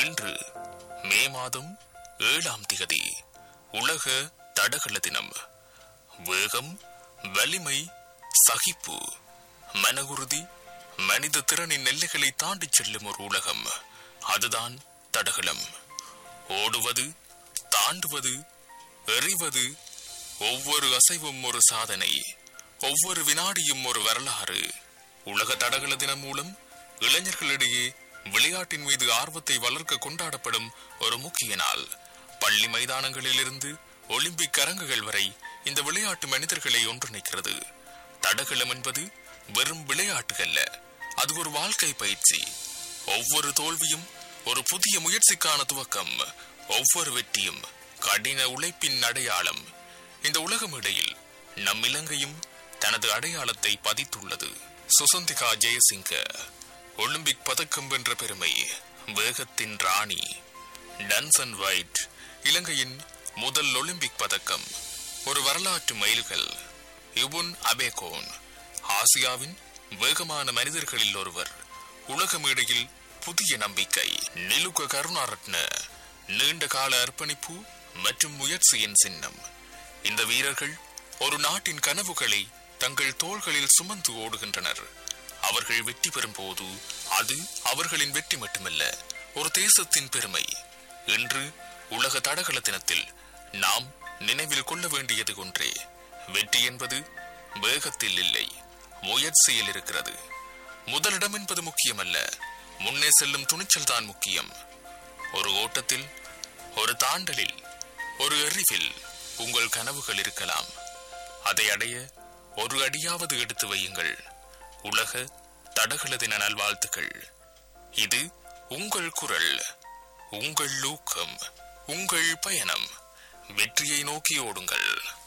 இன்று மே மாதம் ஏழாம் திகதி உலக தடகள தினம் வேகம் வலிமை சகிப்பு மனவுறுதி மனித திறனின் எல்லைகளை தாண்டிச் செல்லும் ஒரு உலகம் அதுதான் தடகளம் ஓடுவது தாண்டுவது எறிவது ஒவ்வொரு அசைவும் ஒரு சாதனை ஒவ்வொரு வினாடியும் ஒரு வரலாறு உலக தடகள தினம் மூலம் இளைஞர்களிடையே விளையாட்டின் மீது ஆர்வத்தை வளர்க்க கொண்டாடப்படும் ஒரு முக்கிய நாள் பள்ளி மைதானங்களிலிருந்து ஒலிம்பிக் அரங்குகள் வரை இந்த விளையாட்டு மனிதர்களை ஒன்றிணைக்கிறது தடகளம் என்பது வெறும் விளையாட்டு அல்ல அது ஒரு வாழ்க்கை பயிற்சி ஒவ்வொரு தோல்வியும் ஒரு புதிய முயற்சிக்கான துவக்கம் ஒவ்வொரு வெற்றியும் கடின உழைப்பின் அடையாளம் இந்த உலகம் இடையில் நம் இலங்கையும் தனது அடையாளத்தை பதித்துள்ளது சுசந்திகா ஜெயசிங்க ஒலிம்பிக் பதக்கம் வென்ற பெருமை வேகத்தின் ராணி டன்சன் வைட் இலங்கையின் முதல் ஒலிம்பிக் பதக்கம் ஒரு வரலாற்று மைல்கல் யுபுன் அபேகோன் ஆசியாவின் வேகமான மனிதர்களில் ஒருவர் உலக மேடையில் புதிய நம்பிக்கை நிலுக கருணாரத்ன நீண்ட கால அர்ப்பணிப்பு மற்றும் முயற்சியின் சின்னம் இந்த வீரர்கள் ஒரு நாட்டின் கனவுகளை தங்கள் தோள்களில் சுமந்து ஓடுகின்றனர் அவர்கள் வெற்றி பெறும் போது அது அவர்களின் வெற்றி மட்டுமல்ல ஒரு தேசத்தின் பெருமை இன்று உலக தடகள தினத்தில் நாம் நினைவில் கொள்ள வேண்டியது ஒன்றே வெற்றி என்பது வேகத்தில் இல்லை முயற்சியில் இருக்கிறது முதலிடம் என்பது முக்கியமல்ல முன்னே செல்லும் துணிச்சல் தான் முக்கியம் ஒரு ஓட்டத்தில் ஒரு தாண்டலில் ஒரு எறிவில் உங்கள் கனவுகள் இருக்கலாம் அதை அடைய ஒரு அடியாவது எடுத்து வையுங்கள் உலக தடகள தின நல்வாழ்த்துக்கள் இது உங்கள் குரல் உங்கள் ஊக்கம் உங்கள் பயணம் வெற்றியை நோக்கி ஓடுங்கள்